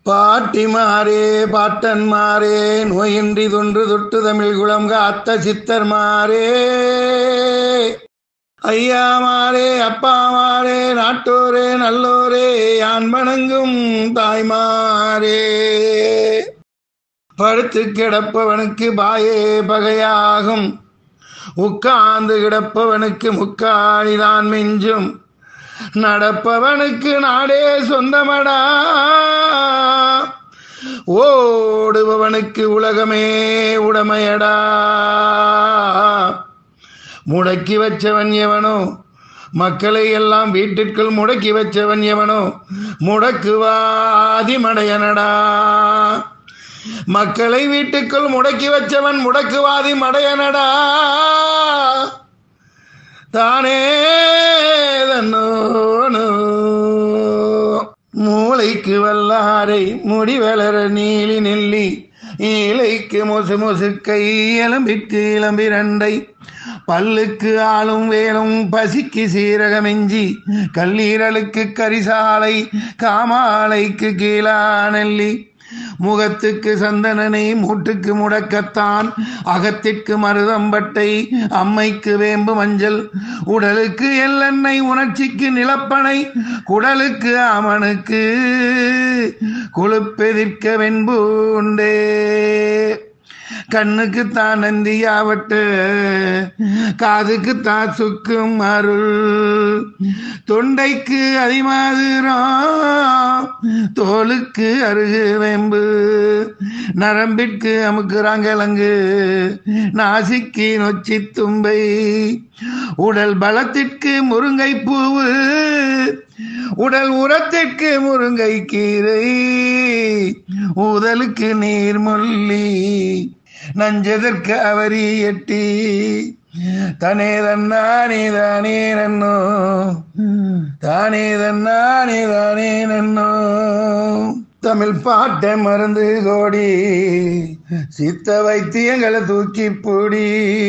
பாட்டிமாரே பாட்டன்மாரே நோயின்றி தொன்று தொட்டு தமிழ் குளம் காத்த சித்தர்மாரே ஐயாமாரே அப்பாமாரே நாட்டோரே நல்லோரே யான் வணங்கும் தாய்மாரே படுத்து கிடப்பவனுக்கு பாயே பகையாகும் உட்கார்ந்து கிடப்பவனுக்கு முக்காடிதான் மிஞ்சும் நடப்பவனுக்கு நாடே சொந்தமடா ஓடுபவனுக்கு உலகமே உடமையடா முடக்கி வச்சவன் எவனோ மக்களை எல்லாம் வீட்டிற்குள் முடக்கி வச்சவன் எவனோ முடக்குவாதி மடையனடா மக்களை வீட்டுக்குள் முடக்கி வச்சவன் முடக்குவாதி மடையனடா தானே தன்னோனோ மூளைக்கு வல்லாரை முடி வளர நீலி நெல்லி ஈலைக்கு மொசு மொசுக்கை எலும்பிற்கு இளம்பிரண்டை பல்லுக்கு ஆளும் வேலும் பசிக்கு சீரகமெஞ்சி கல்லீரலுக்கு கரிசாலை காமாலைக்கு கீழா நெல்லி முகத்துக்கு சந்தனனை மூட்டுக்கு முடக்கத்தான் அகத்திற்கு மருதம்பட்டை அம்மைக்கு வேம்பு மஞ்சள் உடலுக்கு எள்ளெண்ணெய் உணர்ச்சிக்கு நிலப்பனை குடலுக்கு அமனுக்கு கொழுப்பெதிர்க்க வெண்பூண்டே கண்ணுக்கு தான் நந்தியாவட்டு காதுக்கு தான் சுக்கும் அருள் தொண்டைக்கு அதிமாதுரம் தோலுக்கு அருகு வேம்பு நரம்பிற்கு அமுக்குறாங்கலங்கு நாசிக்கு நொச்சி தும்பை உடல் பலத்திற்கு முருங்கை பூவு உடல் உரத்திற்கு முருங்கை கீரை உதலுக்கு நீர்மொல்லி நஞ்சதற்கு அவரி எட்டி தனே தன்னானே தானே நன்னோ தானே தன்னானே தானே நன்னோ தமிழ் பாட்டை மறந்து கோடி சித்த வைத்தியங்களை தூக்கி பூடி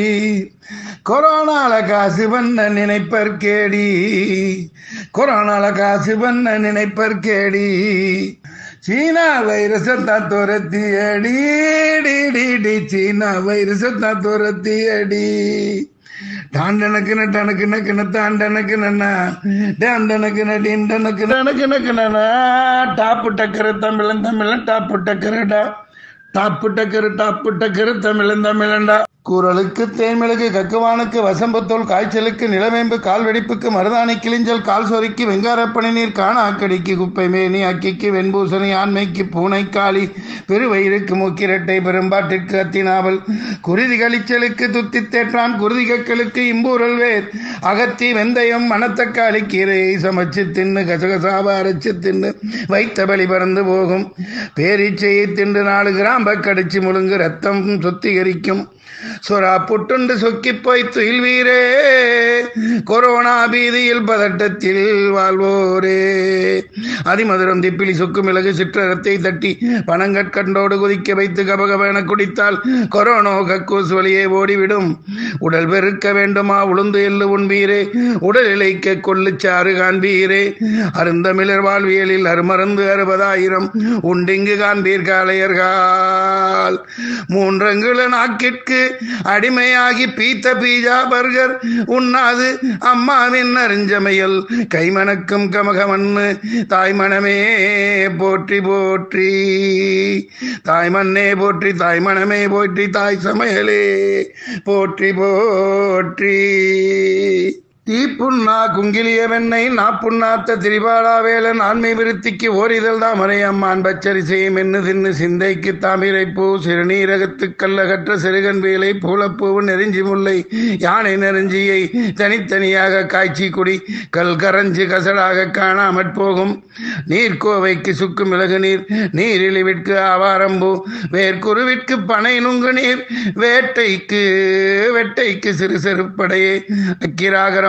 கொரோனால காசு பண்ண நினைப்பர் கேடி கொரோனால காசு பண்ண நினைப்பர் கேடி சீனா வைரசத்தா துரத்தி அடி டி, டி, டி, சீனா வைரசத்தா துரத்தி அடி டாண்டனக்குன டனக்குனக்குன தாண்டனக்குனா டாண்டனக்குன டிண்டனக்கு டனக்குனக்குனா டாப்பு டக்கரு தமிழன் தமிழன் டாப்பு டக்கருடா டாப்பு டக்கரு டாப்பு டக்கரு தமிழன் தமிழன்டா குரலுக்கு தேன்மிளகு கக்குவானுக்கு வசம்பத்தோல் காய்ச்சலுக்கு நிலவேம்பு கால் வெடிப்புக்கு மருதாணி கிளிஞ்சல் கால் சொரிக்கு வெங்காரப்பனி நீர் காண ஆக்கடிக்கு குப்பை மேனி அக்கிக்கு வெண்பூசணி ஆண்மைக்கு பூனைக்காளி பெருவயிறுக்கு மூக்கிரட்டை பெரும்பாட்டிற்கு அத்தினாவல் குருதி கழிச்சலுக்கு துத்தி தேற்றான் குருதி கக்களுக்கு இம்பூரல் வேர் அகத்தி வெந்தயம் மணத்தக்காளி கீரையை சமைச்சு தின்னு கசகசாவ அரைச்சு தின்னு வைத்த பலி பறந்து போகும் பேரீச்சையை தின்று நாலு கிராம்ப கடிச்சு முழுங்கு ரத்தம் சுத்திகரிக்கும் சொரா புட்டுண்டு சொக்கி போய் துயில் வீரே கொரோனா பீதியில் பதட்டத்தில் வாழ்வோரே அதிமதுரம் திப்பிலி சொக்கு மிளகு சிற்றரத்தை தட்டி பனங்கற்கண்டோடு குதிக்க வைத்து கபகபென குடித்தால் கொரோனோ கக்கூஸ் வழியே ஓடிவிடும் உடல் பெருக்க வேண்டுமா உளுந்து எள்ளு உண்பீரே உடல் இழைக்க கொள்ளுச்சாறு காண்பீரே அருந்தமிழர் வாழ்வியலில் அருமருந்து அறுபதாயிரம் உண்டிங்கு காண்பீர் காளையர்கள் மூன்றங்குல நாக்கிற்கு அடிமையாகி பீத்த பீஜா பர்கர் உண்ணாது அம்மாவின் அறிஞ்சமையல் கைமணக்கும் கமகமண்ணு தாய்மணமே போற்றி போற்றி தாய்மண்ணே போற்றி தாய்மணமே போற்றி தாய் சமையலே போற்றி போற்றி தீப்புண்ணா குங்கிலிய வெண்ணை நாப்புண்ணாத்த திரிபாலா வேலன் ஆண்மை விருத்திக்கு ஓரிதழ் தாமரை அம்மான் பச்சரி செய்யும் என்று தின்னு சிந்தைக்கு தாமிரை பூ சிறுநீரகத்து கல்லகற்ற சிறுகன் வேலை பூலப்பூவு நெருஞ்சி முல்லை யானை நெருஞ்சியை தனித்தனியாக காய்ச்சி குடி கல் கரஞ்சு கசடாக காணாமற் போகும் நீர்க்கோவைக்கு சுக்கு மிளகு நீர் நீரிழிவிற்கு ஆவாரம்பூ வேர்க்குருவிற்கு பனை நுங்கு நீர் வேட்டைக்கு வெட்டைக்கு சிறு செருப்படையே அக்கிராகரம்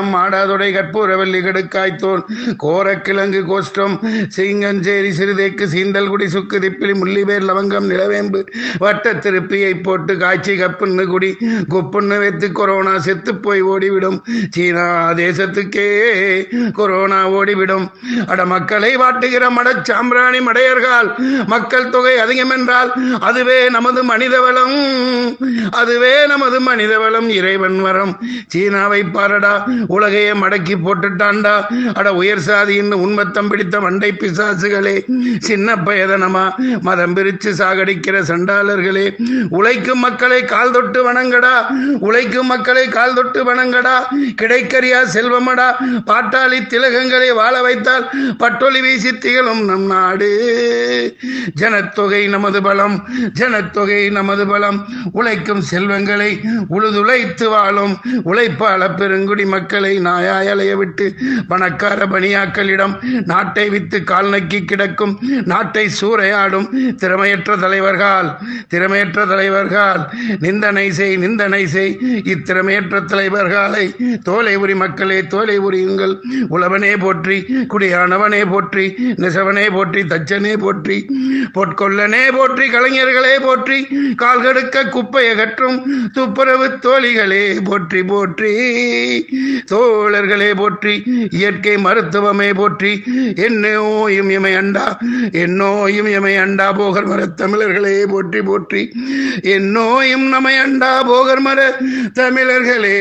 கரம் மாடாதொடை கற்பூரவல்லி கடுக்காய்த்தோன் கோரக்கிழங்கு கோஷ்டம் சிங்கஞ்சேரி சிறுதேக்கு சீந்தல்குடி சுக்கு திப்பிலி முள்ளிவேர் லவங்கம் நிலவேம்பு வட்ட திருப்பியை போட்டு காய்ச்சி கப்புன்னு குடி குப்புன்னு வைத்து கொரோனா செத்து போய் ஓடிவிடும் சீனா தேசத்துக்கே கொரோனா ஓடிவிடும் அட மக்களை வாட்டுகிற மடச் சாம்பிராணி மடையர்கள் மக்கள் தொகை அதிகம் என்றால் அதுவே நமது மனித வளம் அதுவே நமது மனித வளம் இறைவன் வரம் சீனாவை பாரடா உலகையே மடக்கி போட்டுட்டான்டா அட உயர் சாதியின் உண்மத்தம் பிடித்த மண்டை பிசாசுகளே சின்ன பயதனமா மதம் பிரிச்சு சாகடிக்கிற சண்டாளர்களே உழைக்கும் மக்களை கால் தொட்டு வணங்கடா உழைக்கும் மக்களை கால் தொட்டு வணங்கடா கிடைக்கறியா செல்வமடா பாட்டாளி திலகங்களை வாழ வைத்தால் பட்டொலி வீசி திகழும் நம் நாடு ஜனத்தொகை நமது பலம் ஜனத்தொகை நமது பலம் உழைக்கும் செல்வங்களை உழுதுழைத்து வாழும் உழைப்பாள பெருங்குடி மக்களை நாயாய் அலைய விட்டு பணக்கார பணியாக்களிடம் நாட்டை வித்து கால் நக்கி கிடக்கும் நாட்டை சூறையாடும் திறமையற்ற தலைவர்கள் திறமையற்ற தலைவர்கள் நிந்தனை செய் நிந்தனை செய் இத்திறமையற்ற தலைவர்களை தோலை உரி மக்களே தோலை உரியுங்கள் உழவனே போற்றி குடியானவனே போற்றி நெசவனே போற்றி தச்சனே போற்றி பொற்கொல்லனே போற்றி கலைஞர்களே போற்றி கால்கடுக்க குப்பை அகற்றும் துப்புரவு தோழிகளே போற்றி போற்றி தோழர்களே போற்றி இயற்கை மருத்துவமே போற்றி என்னோயும் இமை அண்டா என்னோயும் இமை அண்டா போகர் மர தமிழர்களே போற்றி போற்றி என்னோயும் நமை அண்டா போகர் மர தமிழர்களே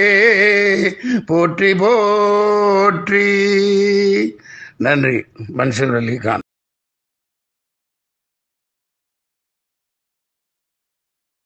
போற்றி போற்றி நன்றி மன்சூர் அலி கான்